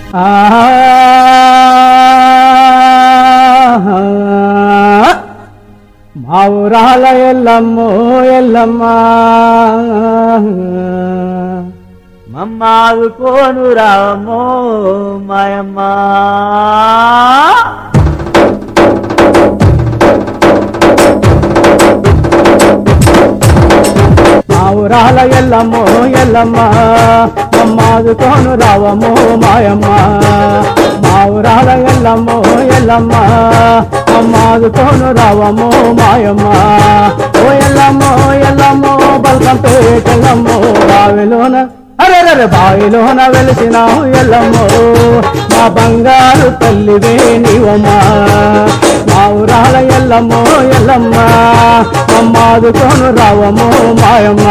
మా ఊరాల ఎల్లమ్మో ఎల్లమ్మ మమ్మాదు కోను రామో మాయమ్మ మా ఊరాల ఎల్లమ్మో ఎల్లమ్మ మమ్మాదు కోను రావమ్మో మాయమ్మ మా ఊరాల ఎల్లమ్మో ఎల్లమ్మ మమ్మాదు కోను రావమ్మో మాయమ్మ ఓ ఎల్లమ్మో ఎల్లమ్మో బల్గం పేటెల్లమ్మో బావిలోన అరెరరె బావిలోన వెలిసినావు ఎల్లమ్మో మా బంగారు తల్లివే నీవమ్మా మా ఊరాల ఎల్లమ్మో ఎల్లమ్మ మమ్మాదు కోను రావమ్మో మాయమ్మ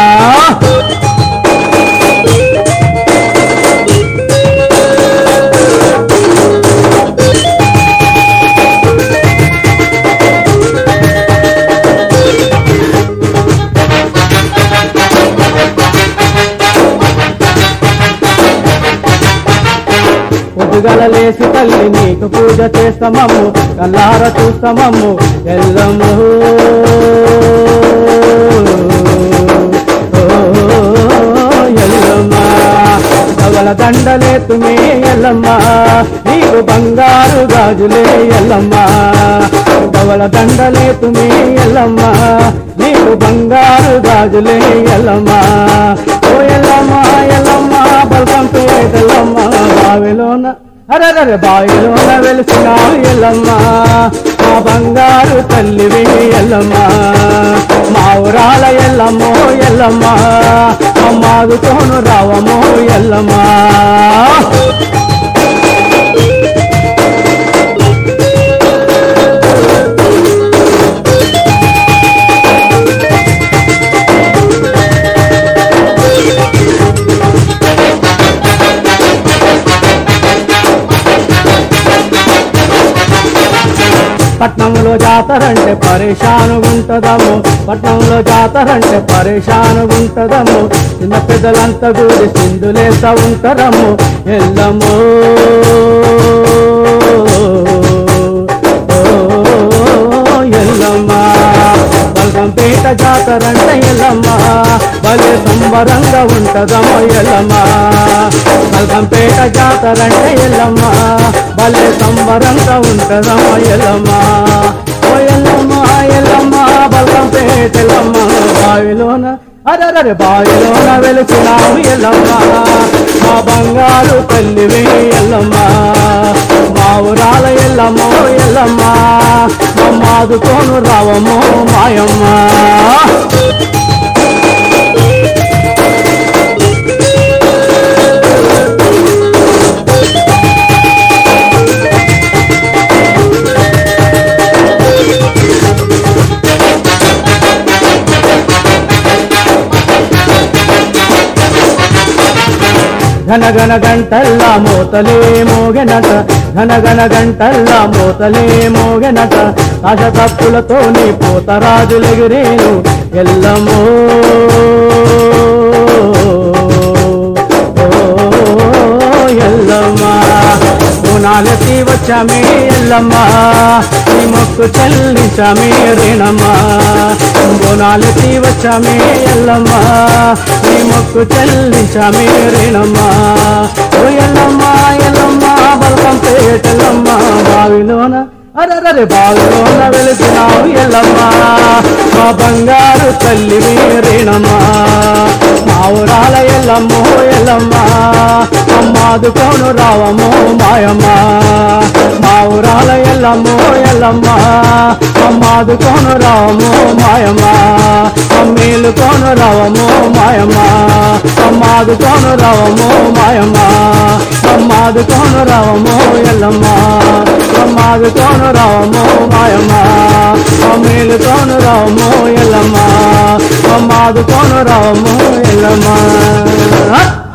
పొద్దుగల లేసి తల్లి నీకు పూజ చేస్తామమ్ము కల్లార చూస్తామమ్ము ఎల్లమ్ము ఓ, ఎల్లమ్మ కవల దండలేతుమే ఎల్లమ్మ నీకు బంగారు గాజులే ఎల్లమ్మ కవల దండలేతుమే ఎల్లమ్మ నీకు బంగారు గాజులే ఎల్లమ్మ ఓ ఎల్లమ్మ ఎల్లమ్మ బల్కం పేదెల్లమ్మ బావిలోన అరరర బావిలోన వెలిసిన ఎల్లమ్మ మా బంగారు తల్లివి ఎల్లమ్మ మా ఊరాల ఎల్లమ్మో ఎల్లమ్మ అమ్మాదుతోను రావమ్మో ఎల్లమ్మ పట్నంలో జాతరంటే పరేషానుగుంటదము పట్నంలో జాతరంటే పరేషానుగుంటదము చిన్న పెద్దలంతా కూడి సింధులేస్తా ఉంటారము ఎల్లమ్మో ఓ, ఎల్లమ్మ బల్గంపేట జాతరంటే ఎల్లమ్మ భలే సంబరంగా ఉంటదమ్మో ఎల్లమ్మ బల్గంపేట జాతరంటే ఎల్లమ్మ భలే సంబరంగా ఉంటదమ్మో ఎల్లమ్మ ఓ ఎల్లమ్మ ఎల్లమ్మ బల్గంపేట ఎల్లమ్మ బావిలోన అరరరి బావిలోన వెలిసినావు ఎల్లమ్మ మా బంగారు తల్లివి ఎల్లమ్మ మా ఊరాల ఎల్లమ్మో ఎల్లమ్మ మమ్మాదుకోను రావమ్మో మాయమ్మ ఘనగన గంటల్లా మోతలే మోగెనట ఘనగన గంటల్లా మోతలే మోగెనట ఆశ తప్పులతో నీ పోతరాజులెగిరేను ఎల్లమో ఓ ఎల్లమ్మ పూనాలెత్తి వచ్చామే ఎల్లమ్మ నీ మొక్కు చెల్లించామే రేణమ్మ బోనాలెత్తి వచ్చామే ఎల్లమ్మ నీ మొక్కు చెల్లించామే రేణమ్మ ఓ ఎల్లమ్మ ఎల్లమ్మ బలకం పేటెల్లమ్మ బావిలోన అరరరి బావిలోన వెలిసినావు ఎల్లమ్మ మా బంగారు తల్లివి రేణమ్మ మా ఊరాల ఎల్లమ్మో ఎల్లమ్మ అమ్మాదుకోను రావమ్మో మాయమ్మ మా ఊరాల ఎల్లమ్మో ఎల్లమ్మ అమ్మాదుకోను రావమ్మో మాయమ్మ అమ్మేలుకోను రావమ్మో మాయమ్మ అమ్మాదుకోను రావమ్మో మాయమ్మ అమ్మాదుకోను రావమ్మో ఎల్లమ్మ అమ్మాదుకోను రావమ్మో మాయమ్మ అమ్మేలుకోను రావమ్మో ఎల్లమ్మ అమ్మాదుకోను రావమ్మో ఎల్లమ్మ